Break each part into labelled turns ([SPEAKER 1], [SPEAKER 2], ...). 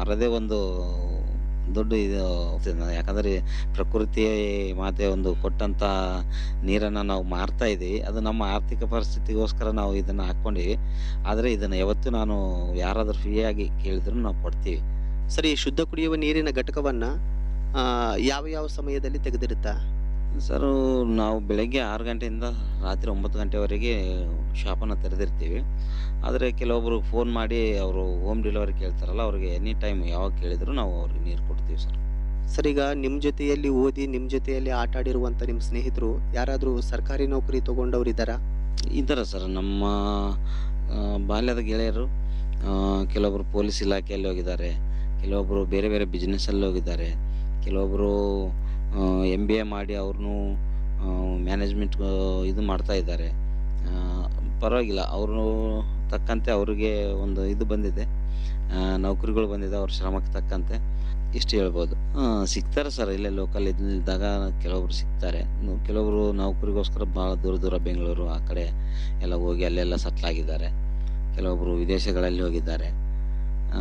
[SPEAKER 1] ಮಾರದೇ ಒಂದು ದೊಡ್ಡ ಇದು ಯಾಕಂದರೆ ಪ್ರಕೃತಿ ಮಾತೆ ಒಂದು ಕೊಟ್ಟಂಥ ನೀರನ್ನು ನಾವು ಮಾರ್ತಾ ಇದ್ದೀವಿ ಅದು ನಮ್ಮ ಆರ್ಥಿಕ ಪರಿಸ್ಥಿತಿಗೋಸ್ಕರ ನಾವು ಇದನ್ನು ಹಾಕ್ಕೊಂಡಿವಿ ಆದರೆ ಇದನ್ನು ಯಾವತ್ತೂ ನಾನು ಯಾರಾದರೂ ಫ್ರೀಯಾಗಿ ಕೇಳಿದ್ರು ನಾವು ಕೊಡ್ತೀವಿ
[SPEAKER 2] ಸರಿ ಶುದ್ಧ ಕುಡಿಯುವ ನೀರಿನ ಘಟಕವನ್ನ ಆ, ಯಾವ ಯಾವ ಸಮಯದಲ್ಲಿ ತೆಗೆದಿರುತ್ತಾ
[SPEAKER 1] ಸರ್ ನಾವು ಬೆಳಗ್ಗೆ ಆರು ಗಂಟೆಯಿಂದ ರಾತ್ರಿ ಒಂಬತ್ತು ಗಂಟೆವರೆಗೆ ಶಾಪನ್ನು ತೆರೆದಿರ್ತೀವಿ ಆದರೆ ಕೆಲವೊಬ್ಬರು ಫೋನ್ ಮಾಡಿ ಅವರು ಹೋಮ್ ಡೆಲಿವರಿ ಕೇಳ್ತಾರಲ್ಲ ಅವ್ರಿಗೆ ಎನಿ ಟೈಮ್ ಯಾವಾಗ ಕೇಳಿದ್ರು ನಾವು ಅವ್ರಿಗೆ ನೀರು ಕೊಡ್ತೀವಿ ಸರ್
[SPEAKER 2] ಸರ್ ಈಗ ನಿಮ್ಮ ಜೊತೆಯಲ್ಲಿ ಓದಿ ನಿಮ್ಮ ಜೊತೆಯಲ್ಲಿ ಆಟ ಆಡಿರುವಂತ ನಿಮ್ಮ ಸ್ನೇಹಿತರು ಯಾರಾದರೂ ಸರ್ಕಾರಿ ನೌಕರಿ ತಗೊಂಡವ್ರು ಇದ್ದಾರಾ
[SPEAKER 1] ಇದ್ದಾರೆ ಸರ್ ನಮ್ಮ ಆ, ಬಾಲ್ಯದ ಗೆಳೆಯರು ಆ, ಕೆಲವೊಬ್ಬರು ಪೊಲೀಸ್ ಇಲಾಖೆಯಲ್ಲಿ ಹೋಗಿದ್ದಾರೆ ಕೆಲವೊಬ್ಬರು ಬೇರೆ ಬೇರೆ ಬಿಸ್ನೆಸ್ಸಲ್ಲಿ ಹೋಗಿದ್ದಾರೆ ಕೆಲವೊಬ್ಬರು ಎಮ್ ಬಿ ಎ ಮಾಡಿ ಅವ್ರನ್ನೂ ಮ್ಯಾನೇಜ್ಮೆಂಟ್ ಇದು ಮಾಡ್ತಾ ಇದ್ದಾರೆ ಆ, ಪರವಾಗಿಲ್ಲ ಅವರು ತಕ್ಕಂತೆ ಅವ್ರಿಗೆ ಒಂದು ಇದು ಬಂದಿದೆ ಆ, ನೌಕರಿಗಳು ಬಂದಿದೆ ಅವ್ರ ಶ್ರಮಕ್ಕೆ ತಕ್ಕಂತೆ ಇಷ್ಟು ಹೇಳ್ಬೋದು ಆ, ಸಿಗ್ತಾರೆ ಸರ್ ಇಲ್ಲೇ ಲೋಕಲ್ ಇದ್ದಾಗ ಕೆಲವೊಬ್ರು ಸಿಗ್ತಾರೆ ಇನ್ನು ಕೆಲವರು ನೌಕರಿಗೋಸ್ಕರ ಭಾಳ ದೂರ ದೂರ ಬೆಂಗಳೂರು ಆ ಕಡೆ ಎಲ್ಲ ಹೋಗಿ ಅಲ್ಲೆಲ್ಲ ಸೆಟ್ಲ್ ಆಗಿದ್ದಾರೆ ಕೆಲವೊಬ್ಬರು ವಿದೇಶಗಳಲ್ಲಿ ಹೋಗಿದ್ದಾರೆ ಆ,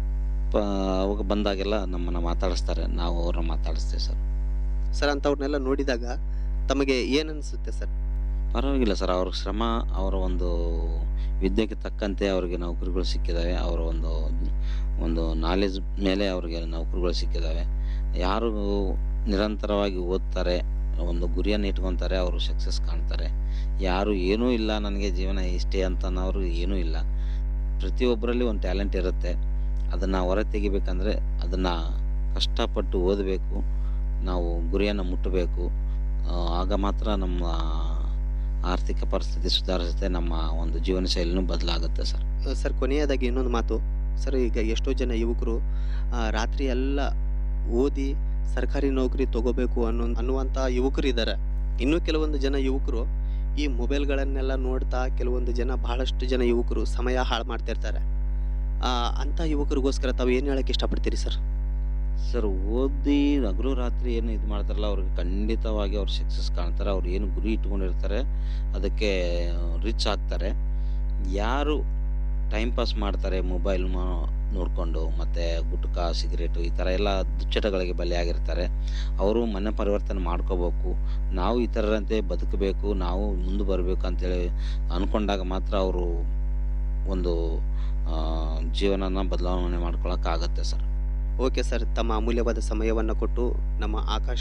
[SPEAKER 1] ಪ ಅವಾಗ ಬಂದಾಗೆಲ್ಲ ನಮ್ಮನ್ನು ಮಾತಾಡಿಸ್ತಾರೆ ನಾವು ಅವ್ರನ್ನ ಮಾತಾಡಿಸ್ತೇವೆ ಸರ್
[SPEAKER 2] ಸರ್ ಅಂಥವ್ರನ್ನೆಲ್ಲ ನೋಡಿದಾಗ ತಮಗೆ ಏನು ಅನಿಸುತ್ತೆ ಸರ್
[SPEAKER 1] ಪರವಾಗಿಲ್ಲ ಸರ್ ಅವ್ರ ಶ್ರಮ ಅವರ ಒಂದು ವಿದ್ಯೆಗೆ ತಕ್ಕಂತೆ ಅವರಿಗೆ ನೌಕರಿಗಳು ಸಿಕ್ಕಿದ್ದಾವೆ ಅವರ ಒಂದು ಒಂದು ನಾಲೆಜ್ ಮೇಲೆ ಅವರಿಗೆ ನೌಕರಿಗಳು ಸಿಕ್ಕಿದ್ದಾವೆ ಯಾರು ನಿರಂತರವಾಗಿ ಓದ್ತಾರೆ ಒಂದು ಗುರಿಯನ್ನು ಇಟ್ಕೊತಾರೆ ಅವರು ಸಕ್ಸಸ್ ಕಾಣ್ತಾರೆ ಯಾರು ಏನೂ ಇಲ್ಲ ನನಗೆ ಜೀವನ ಇಷ್ಟೇ ಅಂತ ಅನ್ನೋರು ಏನೂ ಇಲ್ಲ ಪ್ರತಿಯೊಬ್ಬರಲ್ಲಿ ಒಂದು ಟ್ಯಾಲೆಂಟ್ ಇರುತ್ತೆ ಅದನ್ನು ಹೊರ ತೆಗಿಬೇಕಂದ್ರೆ ಅದನ್ನು ಕಷ್ಟಪಟ್ಟು ಓದಬೇಕು ನಾವು ಗುರಿಯನ್ನು ಮುಟ್ಟಬೇಕು ಆ, ಆಗ ಮಾತ್ರ ನಮ್ಮ ಆರ್ಥಿಕ ಪರಿಸ್ಥಿತಿ ಸುಧಾರಿಸುತ್ತೆ ನಮ್ಮ ಒಂದು ಜೀವನ ಶೈಲಿನೂ ಬದಲಾಗುತ್ತೆ ಸರ್
[SPEAKER 2] ಆ, ಸರ್ ಕೊನೆಯದಾಗಿ ಇನ್ನೊಂದು ಮಾತು ಸರ್ ಈಗ ಎಷ್ಟೋ ಜನ ಯುವಕರು ಆ, ರಾತ್ರಿ ಎಲ್ಲ ಓದಿ ಸರ್ಕಾರಿ ನೌಕರಿ ತಗೋಬೇಕು ಅನ್ನೋ ಅನ್ನುವಂಥ ಯುವಕರು ಇದ್ದಾರೆ ಇನ್ನೂ ಕೆಲವೊಂದು ಜನ ಯುವಕರು ಈ ಮೊಬೈಲ್ಗಳನ್ನೆಲ್ಲ ನೋಡ್ತಾ ಕೆಲವೊಂದು ಜನ ಬಹಳಷ್ಟು ಜನ ಯುವಕರು ಸಮಯ ಹಾಳು ಮಾಡ್ತಿರ್ತಾರೆ ಆ, ಅಂಥ ಯುವಕರಿಗೋಸ್ಕರ ತಾವು ಏನು ಹೇಳಕ್ಕೆ ಇಷ್ಟಪಡ್ತೀರಿ ಸರ್
[SPEAKER 1] ಸರ್ ಓದಿ ಹಗಲು ರಾತ್ರಿ ಏನು ಇದು ಮಾಡ್ತಾರಲ್ಲ ಅವ್ರಿಗೆ ಖಂಡಿತವಾಗಿ ಅವ್ರು ಸಕ್ಸಸ್ ಕಾಣ್ತಾರೆ ಅವ್ರು ಏನು ಗುರಿ ಇಟ್ಕೊಂಡಿರ್ತಾರೆ ಅದಕ್ಕೆ ರಿಚ್ ಆಗ್ತಾರೆ ಯಾರು ಟೈಮ್ ಪಾಸ್ ಮಾಡ್ತಾರೆ ಮೊಬೈಲ್ ನೋಡಿಕೊಂಡು ಮತ್ತು ಗುಟ್ಕಾ ಸಿಗರೇಟು ಈ ಥರ ಎಲ್ಲ ದುಶ್ಚಟಗಳಿಗೆ ಬಲಿಯಾಗಿರ್ತಾರೆ ಅವರು ಮನೆ ಪರಿವರ್ತನೆ ಮಾಡ್ಕೋಬೇಕು ನಾವು ಈ ಥರರಂತೆ ಬದುಕಬೇಕು ನಾವು ಮುಂದೆ ಬರಬೇಕು ಅಂತೇಳಿ ಅಂದ್ಕೊಂಡಾಗ ಮಾತ್ರ ಅವರು ಒಂದು ಆ, ಜೀವನನ ಬದಲಾವಣೆ ಮಾಡ್ಕೊಳಕ್ಕಾಗತ್ತೆ ಸರ್
[SPEAKER 2] ಓಕೆ ಸರ್ ತಮ್ಮ ಅಮೂಲ್ಯವಾದ ಸಮಯವನ್ನು ಕೊಟ್ಟು ನಮ್ಮ ಆಕಾಶ